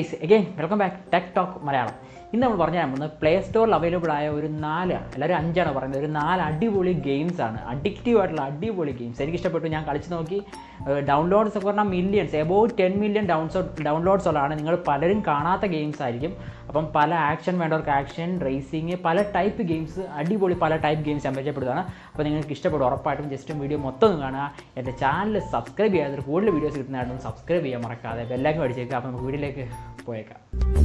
guys again welcome back Tech Talk Malayalam ഇന്ന് നമ്മൾ പറഞ്ഞു തരാൻ പോകുന്നത് പ്ലേ സ്റ്റോറിൽ അവൈലബിൾ ആയ ഒരു നാല് എല്ലാവരും അഞ്ചാണ് പറയുന്നത് ഒരു നാല് അടിപൊളി ഗെയിംസ് ആണ് അഡിക്റ്റീവ് ആയിട്ടുള്ള അടിപൊളി ഗെയിംസ് എനിക്ക് ഇഷ്ടപ്പെട്ടു ഞാൻ കളിച്ച് നോക്കി ഡൗൺലോഡ്സ് ഒക്കെ പറഞ്ഞാൽ മില്യൺസ് എബോവ് ടെൻ മില്യൺ ഡൗൺസോ ഡൗൺലോഡ്സ് ഉള്ളതാണ് നിങ്ങൾ പലരും കാണാത്ത ഗെയിംസ് ആയിരിക്കും അപ്പം പല ആക്ഷൻ വേണ്ടവർക്ക് ആക്ഷൻ റേസിങ് പല ടൈപ്പ് ഗെയിംസ് അടിപൊളി പല ടൈപ്പ് ഗെയിംസ് ഞാൻ പരിചയപ്പെടുന്നതാണ് അപ്പോൾ നിങ്ങൾക്ക് ഇഷ്ടപ്പെടും ഉറപ്പായിട്ടും ജസ്റ്റ് വീഡിയോ മൊത്തം ഒന്ന് കാണുക എൻ്റെ ചാനൽ സബ്സ്ക്രൈബ് ചെയ്യാതെ കൂടുതൽ വീഡിയോസ് കിട്ടുന്നതായിട്ടും സബ്സ്ക്രൈബ് ചെയ്യാൻ മറക്കാതെ ബെല്ലൈക്കൻ അടിച്ചേക്കുക അപ്പോൾ നമുക്ക് വീഡിയോയിലേക്ക് പോയേക്കാം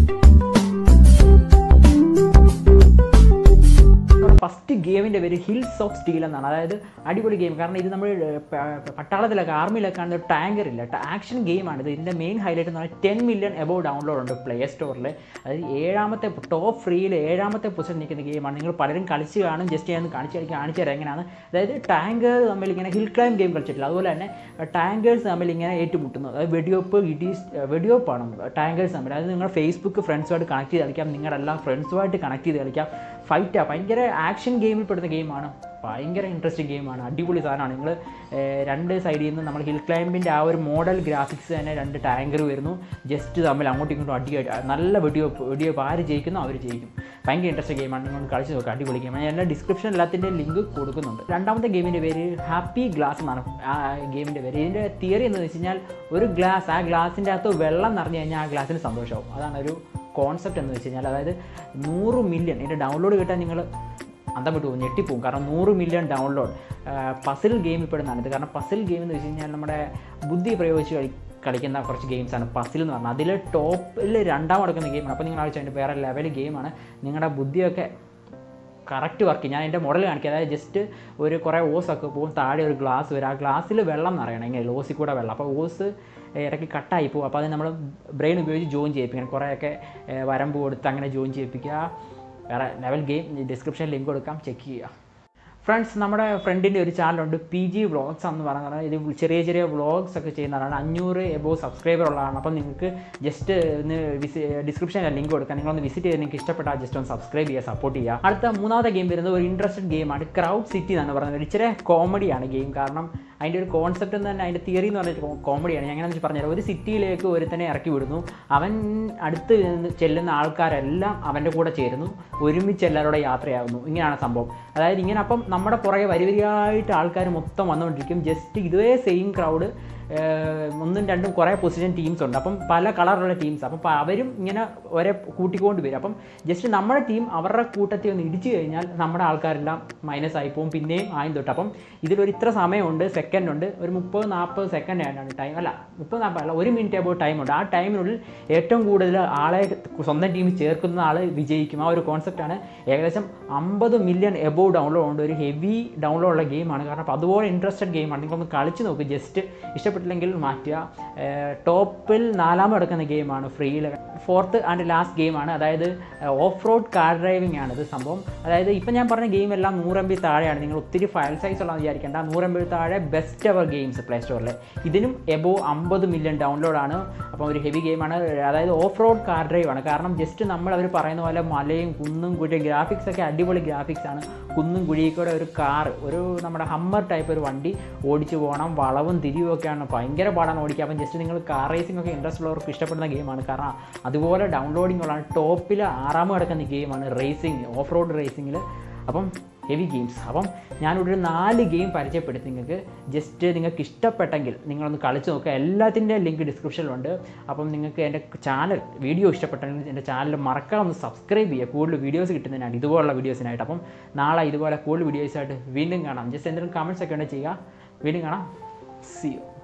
ഫസ്റ്റ് ഗെയിമിൻ്റെ പേര് ഹിൽസ് ഓഫ് സ്റ്റീൽ എന്നാണ് അതായത് അടിപൊളി ഗെയിം കാരണം ഇത് നമ്മൾ പട്ടാളത്തിലൊക്കെ ആർമിയിലൊക്കെ കാണുന്ന ഒരു ടാങ്കർ ഇല്ല ആക്ഷൻ ഗെയിമാണ് ഇത് ഇതിൻ്റെ മെയിൻ ഹൈലൈറ്റ് എന്ന് പറഞ്ഞാൽ ടെൻ മില്യൺ എബോവ് ഡൗൺലോഡ് ഉണ്ട് പ്ലേ സ്റ്റോറിൽ അതായത് ഏഴാമത്തെ ടോപ്പ് ഫ്രീയിൽ ഏഴാമത്തെ പൊസിഷൻ നിൽക്കുന്ന ഗെയിമാണ് നിങ്ങൾ പലരും കളിച്ച് കാണും ജസ്റ്റ് ഞാൻ കാണിച്ച് കളിച്ച് കാണിച്ചു തരാം എങ്ങനെയാണ് അതായത് ടാങ്കർ തമ്മിൽ ഇങ്ങനെ ഹിൽ ക്ലൈം ഗെയിം കളിച്ചിട്ടില്ല അതുപോലെ തന്നെ ടാങ്കേഴ്സ് തമ്മിൽ ഇങ്ങനെ ഏറ്റുമുട്ടുന്നു അതായത് വെടിവെപ്പ് ഇഡീസ് വെടിവെപ്പാണ് ടാങ്കേഴ്സ് തമ്മിൽ അതായത് നിങ്ങൾ ഫേസ്ബുക്ക് ഫ്രണ്ട്സുമായിട്ട് കണക്ട് ചെയ്ത് കളിക്കാം നിങ്ങളുടെ എല്ലാ ഫ്രണ്ട്സുമായിട്ട് കണക്ട് ചെയ്ത് കളിക്കാം ഫൈറ്റാണ് ഭയങ്കര ആക്ഷൻ ഗെയിമിൽ പെടുന്ന ഗെയിമാണ് ഭയങ്കര ഇൻട്രസ്റ്റിംഗ് ഗെയിമാണ് അടിപൊളി സാധനമാണ് നിങ്ങൾ രണ്ട് സൈഡിൽ നിന്ന് നമ്മൾ ഹിൽ ക്ലൈമ്പിൻ്റെ ആ ഒരു മോഡൽ ഗ്രാഫിക്സ് തന്നെ രണ്ട് ടാങ്കർ വരുന്നു ജസ്റ്റ് തമ്മിൽ അങ്ങോട്ടും ഇങ്ങോട്ടും അടി നല്ല വെടിവെപ്പ് വെടിവെപ്പ് ആര് ജയിക്കുന്നോ അവർ ജയിക്കും ഭയങ്കര ഇൻട്രസ്റ്റിംഗ് ഗെയിമാണ് നിങ്ങൾ കളിച്ച് നോക്കുക അടിപൊളി ഗെയിമാണ് ഞാൻ എല്ലാ ഡിസ്ക്രിപ്ഷൻ എല്ലാത്തിൻ്റെയും ലിങ്ക് കൊടുക്കുന്നുണ്ട് രണ്ടാമത്തെ ഗെയിമിൻ്റെ പേര് ഹാപ്പി ഗ്ലാസ് എന്നാണ് ആ ഗെയിമിൻ്റെ പേര് ഇതിൻ്റെ തിയറി എന്ന് വെച്ച് കഴിഞ്ഞാൽ ഒരു ഗ്ലാസ് ആ ഗ്ലാസിൻ്റെ അകത്ത് വെള്ളം നിറഞ്ഞു കഴിഞ്ഞാൽ ആ ഗ്ലാസ്സിന് സന്തോഷമാവും അതാണ് ഒരു കോൺസെപ്റ്റ് എന്ന് വെച്ച് കഴിഞ്ഞാൽ അതായത് നൂറ് മില്യൺ ഇതിൻ്റെ ഡൗൺലോഡ് കിട്ടാൻ നിങ്ങൾ അന്തം വിട്ടു പോകും ഞെട്ടിപ്പോവും കാരണം നൂറ് മില്യൺ ഡൗൺലോഡ് പസിൽ ഗെയിമിൽ പെടുന്നതാണ് ഇത് കാരണം പസിൽ ഗെയിം എന്ന് വെച്ച് കഴിഞ്ഞാൽ നമ്മുടെ ബുദ്ധി പ്രയോഗിച്ച് കളി കളിക്കുന്ന കുറച്ച് ഗെയിംസാണ് പസിൽ എന്ന് പറഞ്ഞാൽ അതിൽ ടോപ്പിൽ രണ്ടാം എടുക്കുന്ന ഗെയിമാണ് അപ്പോൾ നിങ്ങൾ ആലോചിച്ചു അതിൻ്റെ വേറെ ലെവൽ ഗെയിമാണ് നിങ്ങളുടെ ബുദ്ധിയൊക്കെ കറക്റ്റ് വർക്ക് ഞാൻ എൻ്റെ മോഡൽ കാണിക്കുക അതായത് ജസ്റ്റ് ഒരു കുറേ ഓസൊക്കെ പോകും താഴെ ഒരു ഗ്ലാസ് വരും ആ ഗ്ലാസ്സിൽ വെള്ളം നിറയണം ഇങ്ങനെ ഓസിൽ കൂടെ വെള്ളം അപ്പോൾ ഓസ് ഇടയ്ക്ക് കട്ടായി പോകും അപ്പോൾ അത് നമ്മൾ ബ്രെയിൻ ഉപയോഗിച്ച് ജോയിൻ ചെയ്യിപ്പിക്കണം കുറേയൊക്കെ വരമ്പ് കൊടുത്ത് അങ്ങനെ ജോയിൻ ചെയ്യിപ്പിക്കുക വേറെ ലെവൽ ഗെയിം ഡിസ്ക്രിപ്ഷനിൽ ലിങ്ക് കൊടുക്കാം ചെക്ക് ചെയ്യുക ഫ്രണ്ട്സ് നമ്മുടെ ഫ്രണ്ടിൻ്റെ ഒരു ചാനലുണ്ട് പി ജി വ്ളോഗ്സ് എന്ന് പറയുന്നത് ഇത് ചെറിയ ചെറിയ വ്ളോഗ്സ് ഒക്കെ ചെയ്യുന്നതാണ് അഞ്ഞൂറ് എബോ സബ്സ്ക്രൈബർ ഉള്ളതാണ് അപ്പം നിങ്ങൾക്ക് ജസ്റ്റ് ഒന്ന് വിസി ഡിസ്ക്രിപ്ഷനിൽ ലിങ്ക് കൊടുക്കാം നിങ്ങളൊന്ന് വിസിറ്റ് ചെയ്ത് നിങ്ങൾക്ക് ഇഷ്ടപ്പെട്ടാൽ ജസ്റ്റ് ഒന്ന് സബ്സ്ക്രൈബ് ചെയ്യുക സപ്പോർട്ട് ചെയ്യുക അടുത്ത മൂന്നാമത്തെ ഗെയിം വരുന്നത് ഒരു ഇൻട്രസ്റ്റഡ് ഗെയിമാണ് ക്രൗഡ് സിറ്റി എന്നാണ് പറയുന്നത് ഇച്ചിരി കോമഡിയാണ് ഗെയിം കാരണം അതിൻ്റെ ഒരു കോൺസെപ്റ്റ് എന്ന് തന്നെ അതിൻ്റെ തിയറി എന്ന് പറഞ്ഞാൽ കോമഡിയാണ് ഞാൻ എങ്ങനെ പറഞ്ഞാൽ ഒരു സിറ്റിയിലേക്ക് ഒരുത്തനെ ഇറക്കി വിടുന്നു അവൻ അടുത്ത് ചെല്ലുന്ന ആൾക്കാരെല്ലാം അവൻ്റെ കൂടെ ചേരുന്നു ഒരുമിച്ച് എല്ലാവരുടെ യാത്രയാകുന്നു ഇങ്ങനെയാണ് സംഭവം അതായത് ഇങ്ങനെ അപ്പം നമ്മുടെ പുറകെ വരി വരിയായിട്ട് ആൾക്കാർ മൊത്തം വന്നുകൊണ്ടിരിക്കും ജസ്റ്റ് ഇതേ സെയിം ക്രൗഡ് ഒന്നും രണ്ടും കുറേ പൊസിഷൻ ടീംസ് ഉണ്ട് അപ്പം പല കളറുള്ള ടീംസ് അപ്പം അവരും ഇങ്ങനെ ഒരേ കൂട്ടിക്കൊണ്ട് വരും അപ്പം ജസ്റ്റ് നമ്മുടെ ടീം അവരുടെ കൂട്ടത്തിൽ ഒന്ന് ഇടിച്ചു കഴിഞ്ഞാൽ നമ്മുടെ ആൾക്കാരെല്ലാം മൈനസ് ആയി പോകും പിന്നെയും ആയും തൊട്ട് അപ്പം ഇതിലൊരു ഇത്ര സമയമുണ്ട് സെക്കൻഡ് ഉണ്ട് ഒരു മുപ്പത് നാൽപ്പത് സെക്കൻഡ് ആയിട്ടാണ് ടൈം അല്ല മുപ്പത് നാൽപ്പത് അല്ല ഒരു മിനിറ്റ് ആകുമ്പോൾ ടൈമുണ്ട് ആ ടൈമിനുള്ളിൽ ഏറ്റവും കൂടുതൽ ആളെ സ്വന്തം ടീമിൽ ചേർക്കുന്ന ആൾ വിജയിക്കും ആ ഒരു കോൺസെപ്റ്റാണ് ഏകദേശം അമ്പത് മില്യൺ എബോവ് ഡൗൺലോഡ് ഉണ്ട് ഒരു ഹെവി ഡൗൺലോഡ് ഉള്ള ഗെയിമാണ് കാരണം അപ്പോൾ അതുപോലെ ഇൻട്രസ്റ്റഡ് ഗെയിമാണ് നിങ്ങളൊന്ന് കളിച്ച് നോക്ക് ജസ്റ്റ് ഇഷ്ടപ്പെട്ടില്ലെങ്കിൽ മാറ്റുക ടോപ്പിൽ നാലാമത് എടുക്കുന്ന ഗെയിമാണ് ഫ്രീയിൽ ഫോർത്ത് ആൻഡ് ലാസ്റ്റ് ഗെയിമാണ് അതായത് ഓഫ് റോഡ് കാർ ഡ്രൈവിംഗ് ആണ് ഇത് സംഭവം അതായത് ഇപ്പം ഞാൻ പറഞ്ഞ ഗെയിം എല്ലാം നൂറ് എം ബി താഴെയാണ് നിങ്ങൾ ഒത്തിരി ഫയൽ സൈസ് ഉള്ളതെന്ന് വിചാരിക്കേണ്ട നൂറ് എം ബി താഴെ ബെസ്റ്റ് എവർ ഗെയിംസ് പ്ലേ സ്റ്റോറിൽ ഇതിനും എബോ അമ്പത് മില്യൺ ഡൗൺലോഡാണ് അപ്പോൾ ഒരു ഹെവി ഗെയിമാണ് അതായത് ഓഫ് റോഡ് കാർ ഡ്രൈവ് ആണ് കാരണം ജസ്റ്റ് നമ്മൾ അവർ പറയുന്ന പോലെ മലയും കുന്നും കുഴിയും ഗ്രാഫിക്സ് ഒക്കെ അടിപൊളി ഗ്രാഫിക്സ് ആണ് കുന്നും കുഴിയിൽ കൂടെ ഒരു കാർ ഒരു നമ്മുടെ ഹമ്മർ ടൈപ്പ് ഒരു വണ്ടി ഓടിച്ചു പോകണം വളവും തിരിവും ഒക്കെയാണ് ഭയങ്കര പാടാണ് ഓടിക്കുക അപ്പം ജസ്റ്റ് നിങ്ങൾ കാർ റേസിംഗ് ഒക്കെ ഇൻട്രസ്റ്റ് ഉള്ളവർക്ക് ഇഷ്ടപ്പെടുന്ന ഗെയിമാണ് കാരണം അതുപോലെ ഡൗൺലോഡിംഗ് ഉള്ളതാണ് ടോപ്പിൽ ആറാമത് കിടക്കുന്ന ഗെയിമാണ് റേസിംഗ് ഓഫ് റോഡ് റേസിങ്ങിൽ അപ്പം ഹെവി ഗെയിംസ് അപ്പം ഞാനിവിടെ ഒരു നാല് ഗെയിം പരിചയപ്പെടുത്തി നിങ്ങൾക്ക് ജസ്റ്റ് നിങ്ങൾക്ക് ഇഷ്ടപ്പെട്ടെങ്കിൽ നിങ്ങളൊന്ന് കളിച്ച് നോക്കുക എല്ലാത്തിൻ്റെ ലിങ്ക് ഡിസ്ക്രിപ്ഷനിലുണ്ട് അപ്പം നിങ്ങൾക്ക് എൻ്റെ ചാനൽ വീഡിയോ ഇഷ്ടപ്പെട്ടെങ്കിൽ എൻ്റെ ചാനൽ മറക്കാതെ ഒന്ന് സബ്സ്ക്രൈബ് ചെയ്യുക കൂടുതൽ വീഡിയോസ് കിട്ടുന്നതിനാണ് ഇതുപോലുള്ള വീഡിയോസിനായിട്ട് അപ്പം നാളെ ഇതുപോലെ കൂടുതൽ വീഡിയോസായിട്ട് വീണ്ടും കാണാം ജസ്റ്റ് എന്തെങ്കിലും കമൻസ് ഒക്കെ ഉണ്ടെങ്കിൽ ചെയ്യുക വീണ്ടും കാണാം സി യു